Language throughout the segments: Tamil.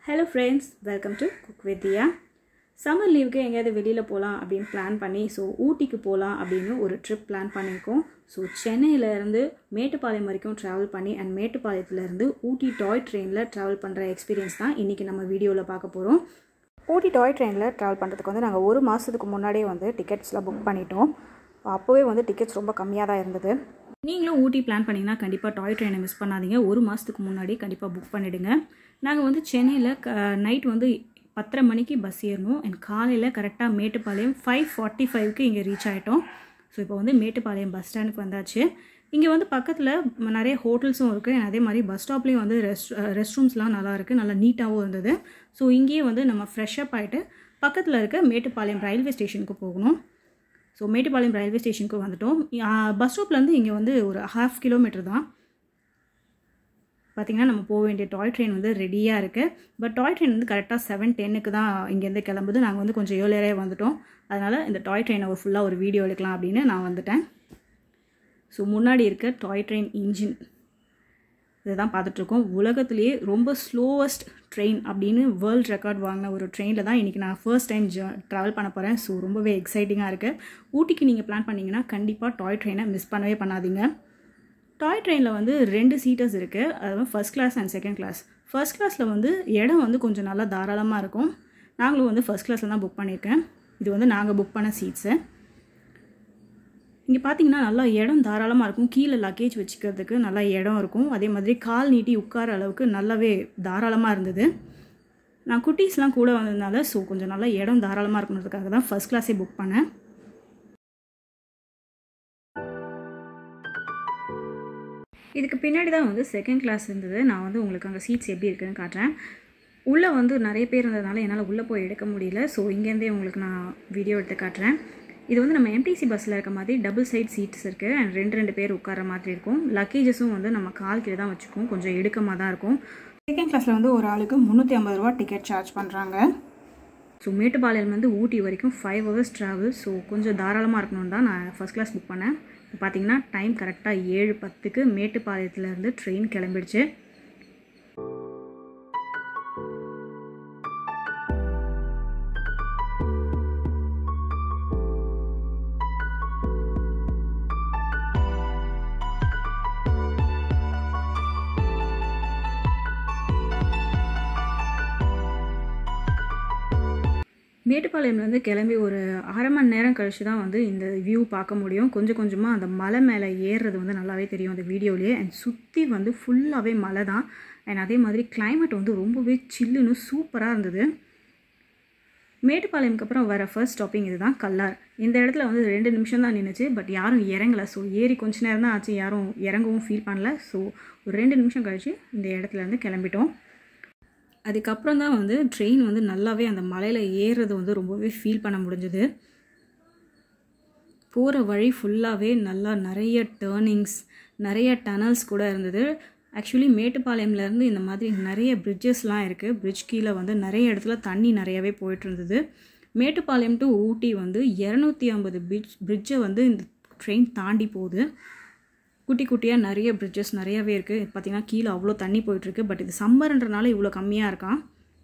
hello friends welcome to cook Vidya summer லீவுக்கு எங்கேயாவது வெளியில் போகலாம் அப்படின்னு பிளான் பண்ணி ஸோ ஊட்டிக்கு போகலாம் அப்படின்னு ஒரு ட்ரிப் பிளான் பண்ணியிருக்கோம் ஸோ சென்னையிலேருந்து மேட்டுப்பாளையம் வரைக்கும் ட்ராவல் பண்ணி அண்ட் மேட்டுப்பாளையத்துலேருந்து ஊட்டி டாய் ட்ரெயினில் ட்ராவல் பண்ணுற எக்ஸ்பீரியன்ஸ் தான் இன்றைக்கி நம்ம வீடியோவில் பார்க்க போகிறோம் ஊட்டி டாய் ட்ரெயினில் ட்ராவல் பண்ணுறதுக்கு வந்து நாங்கள் ஒரு மாதத்துக்கு முன்னாடியே வந்து டிக்கெட்ஸ்லாம் புக் பண்ணிட்டோம் அப்போவே வந்து டிக்கெட்ஸ் ரொம்ப கம்மியாக தான் இருந்தது நீங்களும் ஊட்டி பிளான் பண்ணிங்கன்னா கண்டிப்பாக டாய் ட்ரெயினை மிஸ் பண்ணாதீங்க ஒரு மாதத்துக்கு முன்னாடி கண்டிப்பாக புக் பண்ணிவிடுங்க நாங்கள் வந்து சென்னையில் க நைட் வந்து பத்தரை மணிக்கு பஸ் ஏறணும் அண்ட் காலையில் கரெக்டாக மேட்டுப்பாளையம் ஃபைவ் ஃபார்ட்டி ஃபைவ்க்கு இங்கே ரீச் ஆகிட்டோம் ஸோ இப்போ வந்து மேட்டுப்பாளையம் பஸ் ஸ்டாண்டுக்கு வந்தாச்சு இங்கே வந்து பக்கத்தில் நிறைய ஹோட்டல்ஸும் இருக்குது அதே மாதிரி பஸ் ஸ்டாப்லேயும் வந்து ரெஸ்ட் ரெஸ்ட் ரூம்ஸ்லாம் நல்லா இருக்குது நல்லா நீட்டாகவும் இருந்தது ஸோ இங்கேயே வந்து நம்ம ஃப்ரெஷ்அப் ஆகிட்டு பக்கத்தில் இருக்க மேட்டுப்பாளையம் ரயில்வே ஸ்டேஷனுக்கு போகணும் ஸோ மேட்டுப்பாளையம் ரயில்வே ஸ்டேஷனுக்கு வந்துட்டோம் பஸ் ஸ்டாப்லேருந்து இங்கே வந்து ஒரு ஹாஃப் கிலோமீட்டர் தான் பார்த்திங்கன்னா நம்ம போக வேண்டிய டாய் ட்ரெயின் வந்து ரெடியாக இருக்குது பட் டாய் ட்ரெயின் வந்து கரெக்டாக செவன் டென்னுக்கு தான் இங்கேருந்து கிளம்புது நாங்கள் வந்து கொஞ்சம் ஏர்லியரே வந்துட்டோம் அதனால் இந்த டாய் ட்ரெயினை ஒரு ஃபுல்லாக ஒரு வீடியோ எடுக்கலாம் அப்படின்னு நான் வந்துட்டேன் ஸோ முன்னாடி இருக்க டாய் ட்ரெயின் இன்ஜின் இதை தான் பார்த்துட்ருக்கோம் உலகத்துலேயே ரொம்ப ஸ்லோவஸ்ட் ட்ரெயின் அப்படின்னு வேர்ல்ட் ரெக்கார்ட் வாங்கின ஒரு ட்ரெயினில் தான் இன்றைக்கி நான் ஃபர்ஸ்ட் டைம் ஜ ட்ராவல் பண்ண போகிறேன் ஸோ ரொம்பவே எக்ஸைட்டிங்காக இருக்குது ஊட்டிக்கு நீங்கள் பிளான் பண்ணிங்கன்னா கண்டிப்பாக டாய் ட்ரெயினை மிஸ் பண்ணவே பண்ணாதீங்க டாய் ட்ரெயினில் வந்து ரெண்டு சீட்டர்ஸ் இருக்குது அதாவது first class and second class first கிளாஸில் வந்து இடம் வந்து கொஞ்சம் நல்லா தாராளமாக இருக்கும் நாங்களும் வந்து ஃபஸ்ட் கிளாஸில் தான் புக் பண்ணியிருக்கேன் இது வந்து நாங்கள் புக் பண்ண சீட்ஸு இங்கே பார்த்தீங்கன்னா நல்லா இடம் தாராளமாக இருக்கும் கீழே லக்கேஜ் வச்சுக்கிறதுக்கு நல்லா இடம் இருக்கும் அதே மாதிரி கால் நீட்டி உட்கார அளவுக்கு நல்லாவே தாராளமாக இருந்தது நான் குட்டீஸ்லாம் கூட வந்ததுனால ஸோ கொஞ்சம் நல்லா இடம் தாராளமாக இருக்கணுன்றதுக்காக தான் ஃபஸ்ட் கிளாஸே புக் பண்ணேன் இதுக்கு பின்னாடி தான் வந்து செகண்ட் கிளாஸ் இருந்தது நான் வந்து உங்களுக்கு அங்கே சீட்ஸ் எப்படி இருக்குதுன்னு காட்டுறேன் உள்ளே வந்து நிறைய பேர் இருந்ததுனால என்னால் உள்ளே போய் எடுக்க முடியல ஸோ இங்கேருந்தே உங்களுக்கு நான் வீடியோ எடுத்து காட்டுறேன் இது வந்து நம்ம எம்டிசி பஸ்ஸில் இருக்க மாதிரி டபுள் சைட் சீட்ஸ் இருக்குது அண்ட் ரெண்டு ரெண்டு பேர் உட்கார மாதிரி இருக்கும் லக்கேஜஸும் வந்து நம்ம கால் கீழே தான் வச்சுக்கோம் கொஞ்சம் எடுக்கமாக தான் இருக்கும் செகண்ட் கிளாஸில் வந்து ஒரு ஆளுக்கு முந்நூற்றி ஐம்பது ரூபா டிக்கெட் சார்ஜ் பண்ணுறாங்க ஸோ மேட்டுப்பாளையம் வந்து ஊட்டி வரைக்கும் ஃபைவ் ஹவர்ஸ் ட்ராவல் ஸோ கொஞ்சம் தாராளமாக இருக்கணும்னு தான் நான் ஃபஸ்ட் கிளாஸ் புக் பண்ணேன் இப்போ பார்த்தீங்கன்னா டைம் கரெக்டாக ஏழு பத்துக்கு மேட்டுப்பாளையத்துலேருந்து ட்ரெயின் கிளம்பிடுச்சு மேட்டுப்பாளையம்லேருந்து கிளம்பி ஒரு அரை மணி நேரம் கழிச்சு தான் வந்து இந்த வியூ பார்க்க முடியும் கொஞ்சம் கொஞ்சமாக அந்த மலை மேலே ஏறுறது வந்து நல்லாவே தெரியும் அந்த வீடியோலேயே அண்ட் சுற்றி வந்து ஃபுல்லாகவே மலை தான் அண்ட் அதே மாதிரி கிளைமேட் வந்து ரொம்பவே சில்லுன்னு சூப்பராக இருந்தது மேட்டுப்பாளையம்க்கு அப்புறம் வர ஃபர்ஸ்ட் ஸ்டாப்பிங் இதுதான் கல்லார் இந்த இடத்துல வந்து ரெண்டு நிமிஷம் தான் நின்றுச்சு பட் யாரும் இறங்கலை ஸோ ஏறி கொஞ்ச நேரம் தான் ஆச்சு யாரும் இறங்கவும் ஃபீல் பண்ணல ஸோ ஒரு ரெண்டு நிமிஷம் கழிச்சு இந்த இடத்துலேருந்து கிளம்பிட்டோம் அதுக்கப்புறம் தான் வந்து ட்ரெயின் வந்து நல்லாவே அந்த மலையில் ஏறுறது வந்து ரொம்பவே ஃபீல் பண்ண முடிஞ்சுது போகிற வழி ஃபுல்லாகவே நல்லா நிறைய டேர்னிங்ஸ் நிறைய டனல்ஸ் கூட இருந்தது ஆக்சுவலி மேட்டுப்பாளையம்லேருந்து இந்த மாதிரி நிறைய பிரிட்ஜஸ்லாம் இருக்குது பிரிட்ஜ் கீழே வந்து நிறைய இடத்துல தண்ணி நிறையவே போயிட்டு இருந்தது மேட்டுப்பாளையம் டு ஊட்டி வந்து இரநூத்தி ஐம்பது பிரிட்ஜ் பிரிட்ஜை வந்து இந்த ட்ரெயின் தாண்டி போகுது குட்டி குட்டியாக நிறைய பிரிட்ஜஸ் நிறையவே இருக்குது பார்த்திங்கன்னா கீழே அவ்வளோ தண்ணி போயிட்டுருக்கு பட் இது சம்மர்ன்றனால இவ்வளோ கம்மியாக இருக்கான்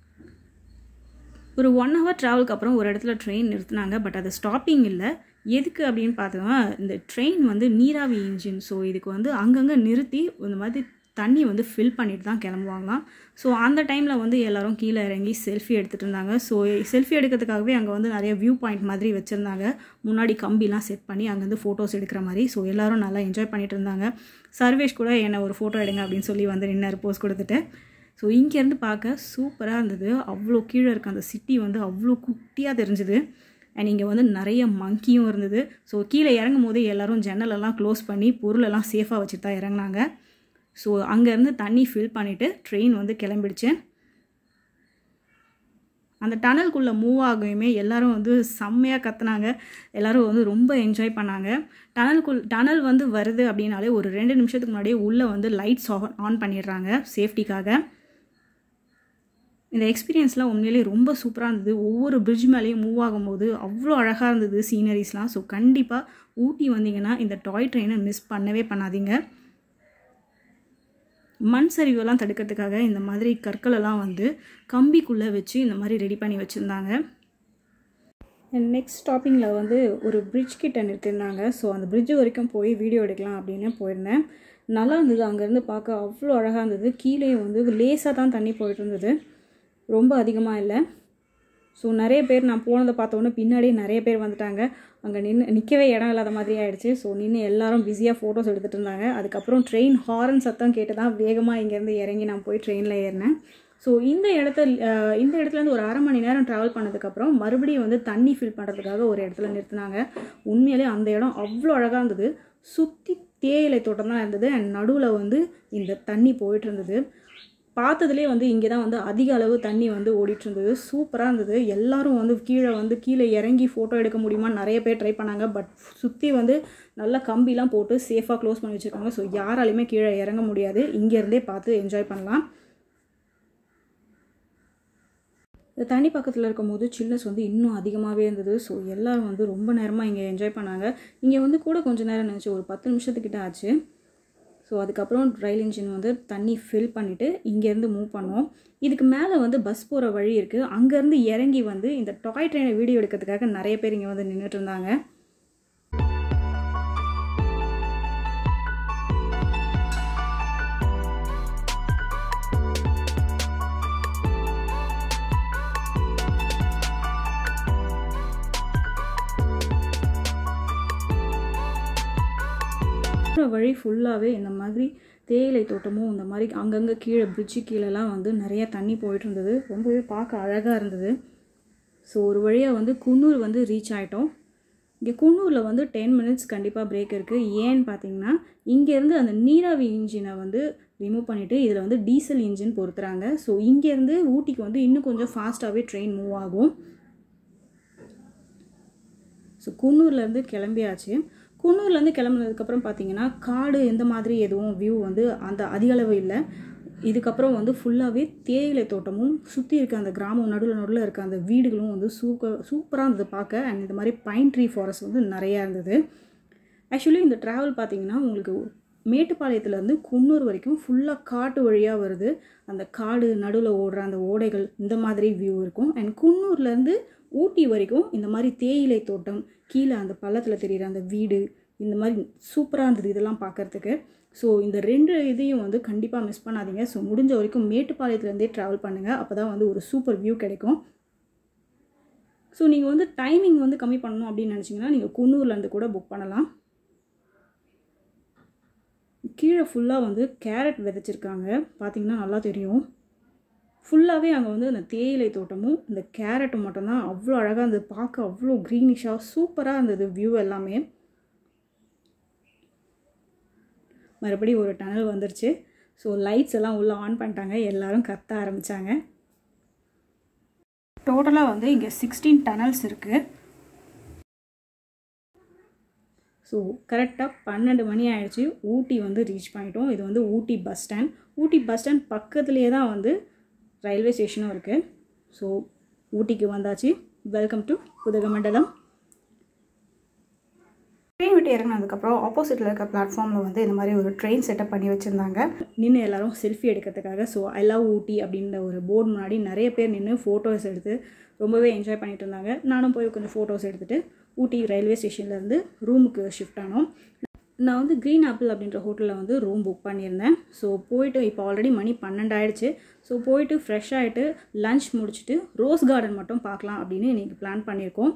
ஒரு ஒன் ஹவர் ட்ராவலுக்கு அப்புறம் ஒரு இடத்துல ட்ரெயின் நிறுத்தினாங்க பட் அது ஸ்டாப்பிங் இல்லை எதுக்கு அப்படின்னு பார்த்தோம்னா இந்த ட்ரெயின் வந்து நீராவி இன்ஜின் ஸோ இதுக்கு வந்து அங்கங்கே நிறுத்தி இந்த மாதிரி தண்ணி வந்து ஃபில் பண்ணிட்டு தான் கிளம்புவாங்களாம் ஸோ அந்த டைமில் வந்து எல்லோரும் கீழே இறங்கி செல்ஃபி எடுத்துகிட்டு இருந்தாங்க ஸோ செல்ஃபி எடுக்கிறதுக்காகவே அங்கே வந்து நிறைய வியூ பாயிண்ட் மாதிரி வச்சுருந்தாங்க முன்னாடி கம்பிலாம் செட் பண்ணி அங்கேருந்து ஃபோட்டோஸ் எடுக்கிற மாதிரி ஸோ எல்லோரும் நல்லா என்ஜாய் பண்ணிட்டு இருந்தாங்க சர்வேஷ் கூட என்னை ஒரு ஃபோட்டோ எடுங்க அப்படின்னு சொல்லி வந்து நின்று போஸ் கொடுத்துட்டு ஸோ இங்கேருந்து பார்க்க சூப்பராக இருந்தது அவ்வளோ கீழே இருக்க அந்த சிட்டி வந்து அவ்வளோ குட்டியாக தெரிஞ்சுது அண்ட் இங்கே வந்து நிறைய மங்கியும் இருந்தது ஸோ கீழே இறங்கும் போது எல்லோரும் ஜன்னலெல்லாம் க்ளோஸ் பண்ணி பொருளெல்லாம் சேஃபாக வச்சுட்டு தான் இறங்கினாங்க ஸோ அங்கேருந்து தண்ணி ஃபில் பண்ணிவிட்டு ட்ரெயின் வந்து கிளம்பிடுச்சு அந்த டனல்குள்ளே மூவ் ஆகையுமே எல்லோரும் வந்து செம்மையாக கத்துனாங்க எல்லோரும் வந்து ரொம்ப என்ஜாய் பண்ணாங்க டனல்குள் டனல் வந்து வருது அப்படின்னாலே ஒரு ரெண்டு நிமிஷத்துக்கு முன்னாடியே உள்ளே வந்து லைட்ஸ் ஆன் பண்ணிடுறாங்க சேஃப்டிக்காக இந்த எக்ஸ்பீரியன்ஸ்லாம் உண்மையிலேயே ரொம்ப சூப்பராக இருந்தது ஒவ்வொரு பிரிட்ஜ் மேலேயும் மூவ் ஆகும்போது அவ்வளோ அழகாக இருந்தது சீனரிஸ்லாம் ஸோ கண்டிப்பாக ஊட்டி வந்தீங்கன்னா இந்த டாய் ட்ரெயினை மிஸ் பண்ணவே பண்ணாதீங்க மண் சரிவெல்லாம் தடுக்கிறதுக்காக இந்த மாதிரி கற்களெல்லாம் வந்து கம்பிக்குள்ளே வச்சு இந்த மாதிரி ரெடி பண்ணி வச்சுருந்தாங்க நெக்ஸ்ட் ஸ்டாப்பிங்கில் வந்து ஒரு பிரிட்ஜ் கிட்ட நிறுத்திருந்தாங்க ஸோ அந்த பிரிட்ஜ் வரைக்கும் போய் வீடியோ எடுக்கலாம் அப்படின்னு போயிருந்தேன் நல்லா இருந்தது அங்கேருந்து பார்க்க அவ்வளோ அழகாக இருந்தது கீழே வந்து லேசாக தான் தண்ணி போயிட்டு இருந்தது ரொம்ப அதிகமாக இல்லை ஸோ நிறைய பேர் நான் போனதை பார்த்தோன்னே பின்னாடியே நிறைய பேர் வந்துட்டாங்க அங்கே நின்று நிற்கவே இடம் இல்லாத மாதிரி ஆயிடுச்சு ஸோ நின்று எல்லாரும் பிஸியாக ஃபோட்டோஸ் எடுத்துகிட்டு இருந்தாங்க அதுக்கப்புறம் ட்ரெயின் ஹாரன் சத்தம் கேட்டு தான் வேகமாக இங்கேருந்து இறங்கி நான் போய் ட்ரெயினில் ஏறினேன் ஸோ இந்த இடத்த அஹ், இந்த இடத்துலேருந்து ஒரு அரை மணி நேரம் ட்ராவல் பண்ணதுக்கப்புறம் மறுபடியும் வந்து தண்ணி ஃபில் பண்ணுறதுக்காக ஒரு இடத்துல நிறுத்தினாங்க உண்மையிலே அந்த இடம் அவ்வளோ அழகாக இருந்தது சுற்றி தேயிலை தோட்டம் தான் இருந்தது அண்ட் நடுவில் வந்து இந்த தண்ணி போயிட்டு இருந்தது பார்த்ததுலேயே வந்து இங்கே தான் வந்து அதிக அளவு தண்ணி வந்து ஓடிட்டு இருந்தது சூப்பராக இருந்தது எல்லாரும் வந்து கீழே வந்து கீழே இறங்கி ஃபோட்டோ எடுக்க முடியுமா நிறைய பேர் ட்ரை பண்ணாங்க பட் சுற்றி வந்து நல்லா கம்பிலாம் போட்டு சேஃபாக க்ளோஸ் பண்ணி வச்சுருக்காங்க ஸோ யாராலையுமே கீழே இறங்க முடியாது இங்கேருந்தே பார்த்து என்ஜாய் பண்ணலாம் இந்த தண்ணி பக்கத்தில் இருக்கும்போது சில்னஸ் வந்து இன்னும் அதிகமாகவே இருந்தது ஸோ எல்லோரும் வந்து ரொம்ப நேரமாக இங்கே என்ஜாய் பண்ணாங்க இங்கே வந்து கூட கொஞ்சம் நேரம் நினச்சி ஒரு பத்து நிமிஷத்துக்கிட்ட ஆச்சு ஸோ அதுக்கப்புறம் ரயில் இன்ஜின் வந்து தண்ணி ஃபில் பண்ணிவிட்டு இங்கேருந்து மூவ் பண்ணோம் இதுக்கு மேலே வந்து பஸ் போகிற வழி இருக்குது அங்கேருந்து இறங்கி வந்து இந்த டாய் ட்ரெயினை வீடியோ எடுக்கிறதுக்காக நிறைய பேர் இங்கே வந்து நின்றுட்டு இருந்தாங்க போகிற வழி ஃபுல்லாகவே இந்த மாதிரி தேயிலை தோட்டமும் இந்த மாதிரி அங்கங்கே கீழே பிரிட்ஜு கீழெல்லாம் வந்து நிறைய தண்ணி போயிட்டு இருந்தது ரொம்பவே பார்க்க அழகாக இருந்தது ஸோ ஒரு வழியாக வந்து குன்னூர் வந்து ரீச் ஆகிட்டோம் இங்கே குன்னூரில் வந்து டென் மினிட்ஸ் கண்டிப்பாக பிரேக் இருக்குது ஏன்னு பார்த்தீங்கன்னா இங்கேருந்து அந்த நீராவி இன்ஜினை வந்து ரிமூவ் பண்ணிவிட்டு இதில் வந்து டீசல் இன்ஜின் பொறுத்துறாங்க ஸோ இங்கேருந்து ஊட்டிக்கு வந்து இன்னும் கொஞ்சம் ஃபாஸ்ட்டாகவே ட்ரெயின் மூவ் ஆகும் ஸோ குன்னூர்லேருந்து கிளம்பியாச்சு குன்னூர்லேருந்து கிளம்புனதுக்கப்புறம் பார்த்தீங்கன்னா காடு இந்த மாதிரி எதுவும் வியூ வந்து அந்த அதிக அளவு இல்லை இதுக்கப்புறம் வந்து ஃபுல்லாகவே தேயிலை தோட்டமும் சுற்றி இருக்க அந்த கிராமம் நடுவில் நடுவில் இருக்க அந்த வீடுகளும் வந்து சூப்பர் சூப்பராக இருந்தது பார்க்க அண்ட் இந்த மாதிரி பைன் ட்ரீ ஃபாரஸ்ட் வந்து நிறையா இருந்தது ஆக்சுவலி இந்த ட்ராவல் பார்த்தீங்கன்னா உங்களுக்கு மேட்டுப்பாளையத்துலேருந்து குன்னூர் வரைக்கும் ஃபுல்லாக காட்டு வழியாக வருது அந்த காடு நடுவில் ஓடுற அந்த ஓடைகள் இந்த மாதிரி வியூ இருக்கும் அண்ட் குன்னூர்லேருந்து ஊட்டி வரைக்கும் இந்த மாதிரி தேயிலை தோட்டம் கீழே அந்த பள்ளத்தில் தெரிகிற அந்த வீடு இந்த மாதிரி சூப்பராக இருந்தது இதெல்லாம் பார்க்குறதுக்கு ஸோ இந்த ரெண்டு இதையும் வந்து கண்டிப்பாக மிஸ் பண்ணாதீங்க ஸோ முடிஞ்ச வரைக்கும் மேட்டுப்பாளையத்துலேருந்தே ட்ராவல் பண்ணுங்கள் அப்போ தான் வந்து ஒரு சூப்பர் வியூ கிடைக்கும் ஸோ நீங்கள் வந்து டைமிங் வந்து கம்மி பண்ணணும் அப்படின்னு நினச்சிங்கன்னா நீங்கள் குன்னூர்லேருந்து கூட புக் பண்ணலாம் கீழே ஃபுல்லாக வந்து கேரட் விதைச்சிருக்காங்க பார்த்தீங்கன்னா நல்லா தெரியும் ஃபுல்லாகவே அங்கே வந்து அந்த தேயிலை தோட்டமும் இந்த கேரட்டும் மட்டும்தான் அவ்வளோ அழகாக இருந்தது பார்க்க அவ்வளோ க்ரீனிஷாக சூப்பராக இருந்தது வியூ எல்லாமே மறுபடியும் ஒரு டனல் வந்துருச்சு ஸோ லைட்ஸ் எல்லாம் உள்ளே ஆன் பண்ணிட்டாங்க எல்லாரும் கத்த ஆரம்பித்தாங்க டோட்டலாக வந்து இங்கே சிக்ஸ்டீன் டனல்ஸ் இருக்குது ஸோ கரெக்டாக பன்னெண்டு மணி ஆயிடுச்சு ஊட்டி வந்து ரீச் பண்ணிட்டோம் இது வந்து Ooty bus stand Ooty bus stand பக்கத்துலேயே தான் வந்து ரயில்வே ஸ்டேஷனும் இருக்குது ஸோ ஊட்டிக்கு வந்தாச்சு வெல்கம் டு உதகமண்டலம் ட்ரெயின் விட்டு இறங்கினதுக்கப்புறம் ஆப்போசிட்டில் இருக்க பிளாட்ஃபார்மில் வந்து இந்த மாதிரி ஒரு ட்ரெயின் செட்டப் பண்ணி வச்சுருந்தாங்க நின்று எல்லாரும் செல்ஃபி எடுக்கிறதுக்காக ஸோ ஐ லவ் ஊட்டி அப்படின்ற ஒரு போர்டு முன்னாடி நிறைய பேர் நின்று ஃபோட்டோஸ் எடுத்து ரொம்பவே என்ஜாய் பண்ணிட்டு இருந்தாங்க நானும் போய் கொஞ்சம் ஃபோட்டோஸ் எடுத்துகிட்டு ஊட்டி ரயில்வே ஸ்டேஷன்லேருந்து ரூமுக்கு ஷிஃப்ட் ஆனோம் நான் வந்து க்ரீன் ஆப்பிள் அப்படின்ற ஹோட்டலில் வந்து ரூம் புக் பண்ணியிருந்தேன் ஸோ போயிட்டு இப்போ ஆல்ரெடி மணி பன்னெண்டு ஆயிடுச்சு ஸோ போயிட்டு ஃப்ரெஷ் ஆகிட்டு லஞ்ச் முடிச்சுட்டு ரோஸ் கார்டன் மட்டும் பார்க்கலாம் அப்படின்னு இன்றைக்கி பிளான் பண்ணியிருக்கோம்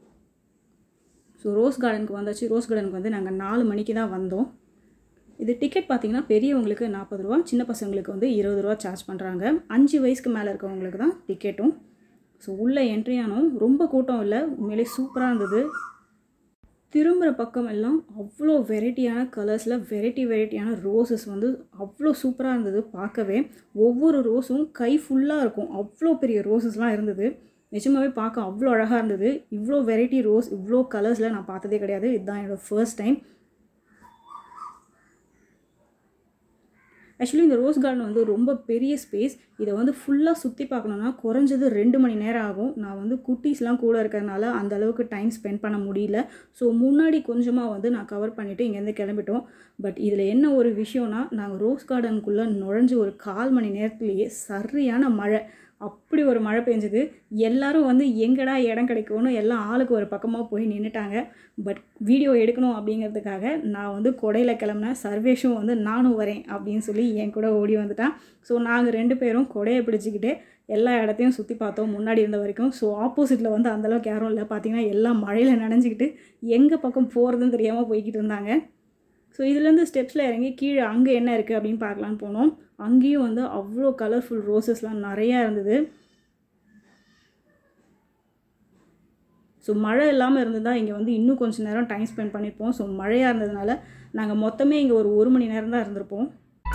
ஸோ ரோஸ் கார்டனுக்கு வந்தாச்சு ரோஸ் கார்டனுக்கு வந்து நாங்கள் நாலு மணிக்கு தான் வந்தோம் இது டிக்கெட் பார்த்தீங்கன்னா பெரியவங்களுக்கு நாற்பது ரூபா சின்ன பசங்களுக்கு வந்து இருபது ரூபா சார்ஜ் பண்ணுறாங்க அஞ்சு வயசுக்கு மேலே இருக்கவங்களுக்கு தான் டிக்கெட்டும் ஸோ உள்ளே என்ட்ரி ஆனோம் ரொம்ப கூட்டம் இல்லை உண்மையிலே சூப்பராக இருந்தது திரும்புகிற பக்கம் எல்லாம் அவ்வளோ வெரைட்டியான கலர்ஸில் வெரைட்டி வெரைட்டியான ரோசஸ் வந்து அவ்வளோ சூப்பராக இருந்தது பார்க்கவே ஒவ்வொரு ரோஸும் கை ஃபுல்லாக இருக்கும் அவ்வளோ பெரிய ரோசஸ்லாம் இருந்தது நிஜமாகவே பார்க்க அவ்வளோ அழகாக இருந்தது இவ்வளோ வெரைட்டி ரோஸ் இவ்வளோ கலர்ஸில் நான் பார்த்ததே கிடையாது இதுதான் என்னோடய ஃபர்ஸ்ட் டைம் ஆக்சுவலி இந்த ரோஸ் கார்டன் வந்து ரொம்ப பெரிய ஸ்பேஸ் இதை வந்து ஃபுல்லாக சுற்றி பார்க்கணுன்னா குறைஞ்சது ரெண்டு மணி நேரம் ஆகும் நான் வந்து குட்டீஸ்லாம் கூட இருக்கிறதுனால அந்த அளவுக்கு டைம் ஸ்பெண்ட் பண்ண முடியல ஸோ முன்னாடி கொஞ்சமாக வந்து நான் கவர் பண்ணிவிட்டு இங்கேருந்து கிளம்பிட்டோம் பட் இதில் என்ன ஒரு விஷயம்னா நாங்கள் ரோஸ் கார்டனுக்குள்ளே நுழைஞ்சு ஒரு கால் மணி நேரத்துலேயே சரியான மழை அப்படி ஒரு மழை பெஞ்சது எல்லாரும் வந்து எங்கடா இடம் கிடைக்கும்னு எல்லாம் ஆளுக்கு ஒரு பக்கமாக போய் நின்றுட்டாங்க பட் வீடியோ எடுக்கணும் அப்படிங்கிறதுக்காக நான் வந்து கொடையில் கிளம்புனேன் சர்வேஷும் வந்து நானும் வரேன் அப்படின்னு சொல்லி என் கூட ஓடி வந்துட்டான் ஸோ நாங்கள் ரெண்டு பேரும் கொடையை பிடிச்சிக்கிட்டு எல்லா இடத்தையும் சுற்றி பார்த்தோம் முன்னாடி இருந்த வரைக்கும் ஸோ ஆப்போசிட்டில் வந்து அந்தளவுக்கு யாரும் இல்லை பார்த்தீங்கன்னா எல்லாம் மழையில் நனைஞ்சிக்கிட்டு எங்கள் பக்கம் போகிறதுன்னு தெரியாமல் போய்கிட்டு இருந்தாங்க ஸோ இதுலேருந்து ஸ்டெப்ஸில் இறங்கி கீழே அங்கே என்ன இருக்குது அப்படின்னு பார்க்கலான்னு போனோம் அங்கேயும் வந்து அவ்வளோ கலர்ஃபுல் ரோசஸ்லாம் நிறையா இருந்தது ஸோ மழை இல்லாமல் இருந்ததால் இங்கே வந்து இன்னும் கொஞ்சம் நேரம் டைம் ஸ்பெண்ட் பண்ணியிருப்போம் ஸோ மழையாக இருந்ததுனால நாங்கள் மொத்தமே இங்கே ஒரு ஒரு மணி நேரம் தான் இருந்திருப்போம்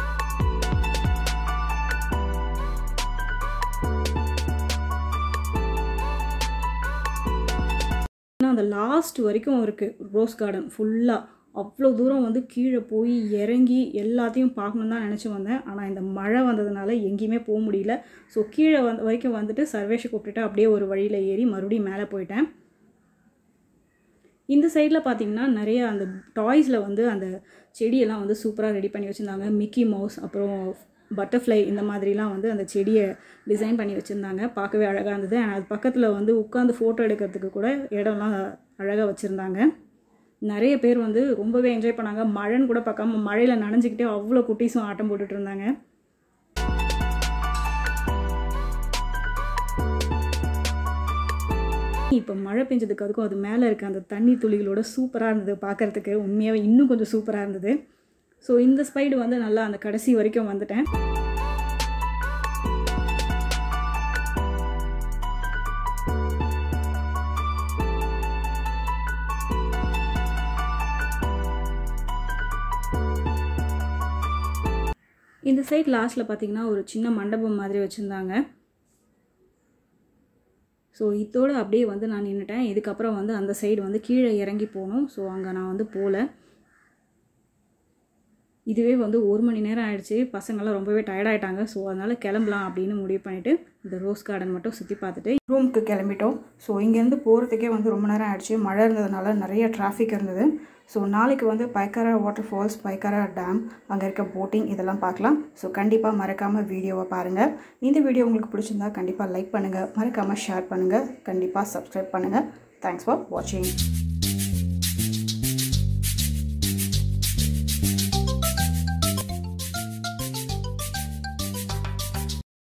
அந்த லாஸ்ட் வரைக்கும் இருக்குது ரோஸ் கார்டன் ஃபுல்லாக அவ்வளோ தூரம் வந்து கீழே போய் இறங்கி எல்லாத்தையும் பார்க்கணுன்னு தான் நினச்சி வந்தேன் ஆனால் இந்த மழை வந்ததுனால எங்கேயுமே போக முடியல ஸோ கீழே வந்த வரைக்கும் வந்துட்டு சர்வேஷை கூப்பிட்டுட்டு அப்படியே ஒரு வழியில் ஏறி மறுபடியும் மேலே போயிட்டேன் இந்த சைடில் பார்த்தீங்கன்னா நிறைய அந்த டாய்ஸில் வந்து அந்த செடியெல்லாம் வந்து சூப்பராக ரெடி பண்ணி வச்சுருந்தாங்க மிக்கி மவுஸ் அப்புறம் பட்டர்ஃப்ளை இந்த மாதிரிலாம் வந்து அந்த செடியை டிசைன் பண்ணி வச்சுருந்தாங்க பார்க்கவே அழகாக இருந்தது அண்ட் அது பக்கத்தில் வந்து உட்காந்து ஃபோட்டோ எடுக்கிறதுக்கு கூட இடம்லாம் அழகாக வச்சுருந்தாங்க நிறைய பேர் வந்து ரொம்பவே என்ஜாய் பண்ணாங்க மழைன்னு கூட பார்க்காம மழையில் நனைஞ்சிக்கிட்டே அவ்வளோ குட்டீஸும் ஆட்டம் போட்டுட்டு இருந்தாங்க இப்போ மழை பெஞ்சதுக்கு அதுக்கும் அது மேலே இருக்க அந்த தண்ணி துளிகளோட சூப்பராக இருந்தது பார்க்குறதுக்கு உண்மையாகவே இன்னும் கொஞ்சம் சூப்பராக இருந்தது ஸோ இந்த ஸ்பைடு வந்து நல்லா அந்த கடைசி வரைக்கும் வந்துட்டேன் இந்த சைட் லாஸ்ட்டில் பார்த்தீங்கன்னா ஒரு சின்ன மண்டபம் மாதிரி வச்சுருந்தாங்க ஸோ இதோட அப்படியே வந்து நான் நின்றுட்டேன் இதுக்கப்புறம் வந்து அந்த சைடு வந்து கீழே இறங்கி போகணும் ஸோ அங்கே நான் வந்து போகல இதுவே வந்து ஒரு மணி நேரம் ஆயிடுச்சு பசங்கள்லாம் ரொம்பவே டயர்டாயிட்டாங்க ஸோ அதனால் கிளம்பலாம் அப்படின்னு முடிவு பண்ணிவிட்டு இந்த ரோஸ் கார்டன் மட்டும் சுற்றி பார்த்துட்டு ரூமுக்கு கிளம்பிட்டோம் ஸோ இங்கேருந்து போகிறதுக்கே வந்து ரொம்ப நேரம் ஆயிடுச்சு மழை இருந்ததுனால நிறைய டிராஃபிக் இருந்தது ஸோ நாளைக்கு வந்து Pykara waterfalls Pykara dam அங்கே இருக்க போட்டிங் இதெல்லாம் பார்க்கலாம் ஸோ கண்டிப்பாக மறக்காமல் வீடியோவை பாருங்கள் இந்த வீடியோ உங்களுக்கு பிடிச்சிருந்தா கண்டிப்பாக லைக் பண்ணுங்கள் மறக்காமல் ஷேர் பண்ணுங்கள் கண்டிப்பாக சப்ஸ்கிரைப் பண்ணுங்கள் தேங்க்ஸ் ஃபார் வாட்சிங்